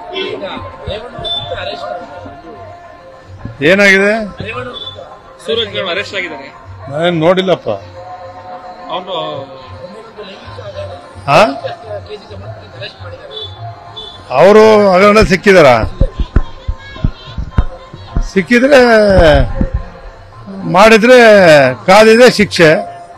ಈಗ ರೇವಣ್ಣ ಅರೆಸ್ಟ್ ಏನಾಗಿದೆ ರೇವಣ್ಣ ಸೂರಜ್ ಗೌಡ ಅರೆಸ್ಟ್ ಆಗಿದ್ದಾರೆ ನಾನೇನು ನೋಡಿಲ್ಲಪ್ಪ ಅವನು ಹಾ ಕೆಜಿ ಸಂಬಂಧಿಸಿದ ಅರೆಸ್ಟ್ ಮಾಡಿದ್ದಾರೆ ಅವರು ಹಗರಣ ಸಿಕ್ಕಿದಾರ ಸಿಕ್ಕಿದ್ರೆ ಮಾಡಿದ್ರೆ ಕಾದಿದೆ ಶಿಕ್ಷೆ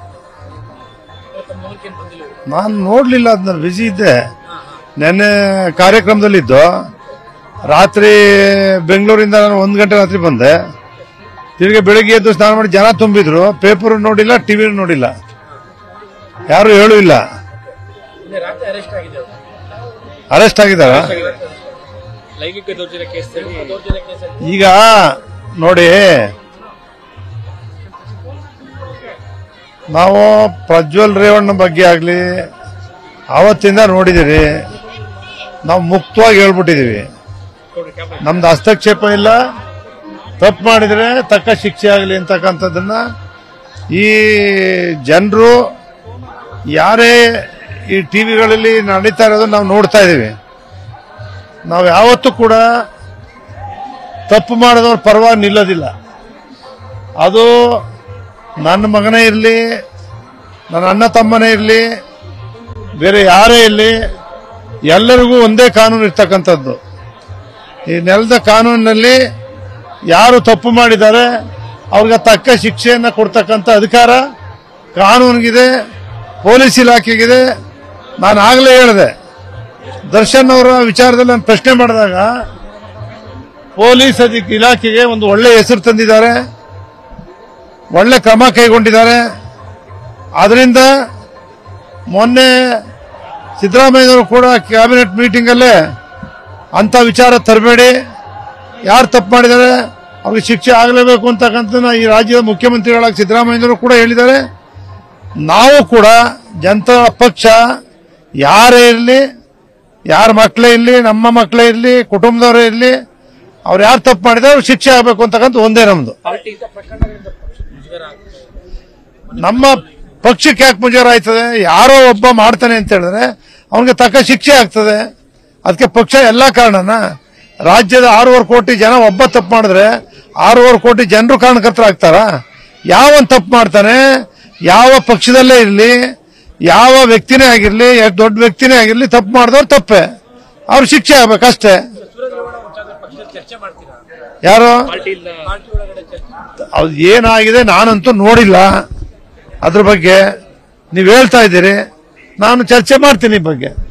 ತಮ್ಮ ಹೋಲಿಕೆ ಬಂದಿಲ್ಲ ನಾನು ನೋಡ್ಲಿಲ್ಲ ಅದನ್ನ ಬಿಸಿ ಇದ್ದೆ ನೆನ್ನೆ ಕಾರ್ಯಕ್ರಮದಲ್ಲಿದ್ದು ರಾತ್ರಿ ಬೆಂಗಳೂರಿಂದ ನಾನು ಒಂದು ಗಂಟೆ ರಾತ್ರಿ ಬಂದೆ ತಿರುಗಿ ಬೆಳಿಗ್ಗೆ ಎದ್ದು ಸ್ನಾನ ಮಾಡಿ ಜನ ತುಂಬಿದ್ರು ಪೇಪರ್ ನೋಡಿಲ್ಲ ಟಿವಿ ನೋಡಿಲ್ಲ ಯಾರು ಹೇಳೂ ಇಲ್ಲ ನಿನ್ನೆ ರಾತ್ರಿ ಅರೆಸ್ಟ್ ಆಗಿದೆ ಅವರು ಅರೆಸ್ಟ್ ಆಗಿದಾರ ಲೈಂಗಿಕ ದೌರ್ಜನ್ಯ ಕೇಸ್ ದೌರ್ಜನ್ಯ ಕೇಸಲ್ಲಿ ಈಗ ನೋಡಿ ನಾವು ಪ್ರಜ್ವಲ್ ರೇವಣ್ಣ ಬಗ್ಗೆ ಆಗ್ಲಿ ಆವತ್ತಿಂದ ನೋಡಿದಿರಿ ನಾವು ಮುಕ್ತವಾಗಿ ಹೇಳ್ಬಿಟ್ಟಿದೀವಿ ನಮ್ದು ಹಸ್ತಕ್ಷೇಪ ಇಲ್ಲ ತಪ್ಪು ಮಾಡಿದ್ರೆ ತಕ್ಕ ಶಿಕ್ಷೆ ಆಗಲಿ ಅಂತಕ್ಕಂಥದ್ದನ್ನ ಈ ಜನರು ಯಾರೇ ಈ ಟಿವಿಗಳಲ್ಲಿ ನಡೀತಾ ಇರೋದನ್ನ ನಾವು ನೋಡ್ತಾ ಇದ್ದೀವಿ ನಾವು ಯಾವತ್ತೂ ಕೂಡ ತಪ್ಪು ಮಾಡಿದವ್ರ ಪರವಾಗಿ ನಿಲ್ಲೋದಿಲ್ಲ ಅದು ನನ್ನ ಮಗನೇ ಇರಲಿ ನನ್ನ ಅಣ್ಣ ತಮ್ಮನೇ ಇರಲಿ ಬೇರೆ ಯಾರೇ ಇರಲಿ ಎಲ್ಲರಿಗೂ ಒಂದೇ ಕಾನೂನು ಇರ್ತಕ್ಕಂಥದ್ದು ಈ ನೆಲದ ಕಾನೂನಿನಲ್ಲಿ ಯಾರು ತಪ್ಪು ಮಾಡಿದ್ದಾರೆ ಅವ್ರಿಗೆ ತಕ್ಕ ಶಿಕ್ಷೆಯನ್ನು ಕೊಡ್ತಕ್ಕಂಥ ಅಧಿಕಾರ ಕಾನೂನಿಗಿದೆ ಪೊಲೀಸ್ ಇಲಾಖೆಗಿದೆ ನಾನು ಆಗಲೇ ಹೇಳಿದೆ ದರ್ಶನ್ ಅವರ ವಿಚಾರದಲ್ಲಿ ನಾನು ಪ್ರಶ್ನೆ ಮಾಡಿದಾಗ ಪೊಲೀಸ್ ಅಧಿಕ ಇಲಾಖೆಗೆ ಒಂದು ಒಳ್ಳೆ ಹೆಸರು ತಂದಿದ್ದಾರೆ ಒಳ್ಳೆ ಕ್ರಮ ಕೈಗೊಂಡಿದ್ದಾರೆ ಅದರಿಂದ ಮೊನ್ನೆ ಸಿದ್ದರಾಮಯ್ಯನವರು ಕೂಡ ಕ್ಯಾಬಿನೆಟ್ ಮೀಟಿಂಗಲ್ಲೇ ಅಂಥ ವಿಚಾರ ತರಬೇಡಿ ಯಾರು ತಪ್ಪು ಮಾಡಿದ್ದಾರೆ ಅವ್ರಿಗೆ ಶಿಕ್ಷೆ ಆಗಲೇಬೇಕು ಅಂತಕ್ಕಂಥ ಈ ರಾಜ್ಯದ ಮುಖ್ಯಮಂತ್ರಿಗಳಾಗಿ ಸಿದ್ದರಾಮಯ್ಯನವರು ಕೂಡ ಹೇಳಿದ್ದಾರೆ ನಾವು ಕೂಡ ಜನತಾ ಪಕ್ಷ ಯಾರೇ ಇರಲಿ ಯಾರ ಮಕ್ಕಳೇ ಇರಲಿ ನಮ್ಮ ಮಕ್ಕಳೇ ಇರಲಿ ಕುಟುಂಬದವರೇ ಇರಲಿ ಅವ್ರು ಯಾರು ತಪ್ಪು ಮಾಡಿದ್ರೆ ಅವ್ರಿಗೆ ಶಿಕ್ಷೆ ಆಗಬೇಕು ಅಂತಕ್ಕಂಥ ಒಂದೇ ನಮ್ದು ಪಾರ್ಟಿ ಪ್ರಕರಣಗಳಿಂದ ಪಕ್ಷ ಮುಜುಗರ ಆಗ್ತದೆ ನಮ್ಮ ಪಕ್ಷಕ್ಕೆ ಯಾಕೆ ಮುಜಾರ ಆಯ್ತದೆ ಯಾರೋ ಒಬ್ಬ ಮಾಡ್ತಾನೆ ಅಂತ ಹೇಳಿದ್ರೆ ಅವನಿಗೆ ತಕ್ಕ ಶಿಕ್ಷೆ ಆಗ್ತದೆ ಅದಕ್ಕೆ ಪಕ್ಷ ಎಲ್ಲಾ ಕಾರಣನ ರಾಜ್ಯದ ಆರೂವರೆ ಕೋಟಿ ಜನ ಒಬ್ಬ ತಪ್ಪು ಮಾಡಿದ್ರೆ ಆರೂವರೆ ಕೋಟಿ ಜನರು ಕಾರಣಕರ್ತರಾಗ್ತಾರ ಯಾವ ತಪ್ಪು ಮಾಡ್ತಾನೆ ಯಾವ ಪಕ್ಷದಲ್ಲೇ ಇರಲಿ ಯಾವ ವ್ಯಕ್ತಿನೇ ಆಗಿರ್ಲಿ ಎಷ್ಟು ದೊಡ್ಡ ವ್ಯಕ್ತಿನೇ ಆಗಿರ್ಲಿ ತಪ್ಪು ಮಾಡಿದವ್ರು ತಪ್ಪೆ ಅವ್ರು ಶಿಕ್ಷೆ ಆಗ್ಬೇಕಷ್ಟೇ ಸೂರಜ್ ರೇವಣ್ಣ ವಿಚಾರದಲ್ಲಿ ಪಕ್ಷದಲ್ಲಿ ಚರ್ಚೆ ಮಾಡ್ತೀರಾ ಯಾರು ಪಾರ್ಟಿ ಇಲ್ಲ ಪಾರ್ಟಿ ಒಳಗಡೆ ಚರ್ಚೆ ಅದು ಏನಾಗಿದೆ ನಾನಂತೂ ನೋಡಿಲ್ಲ ಅದ್ರ ಬಗ್ಗೆ ನೀವು ಹೇಳ್ತಾ ಇದ್ದೀರಿ ನಾನು ಚರ್ಚೆ ಮಾಡ್ತೀನಿ ಈ ಬಗ್ಗೆ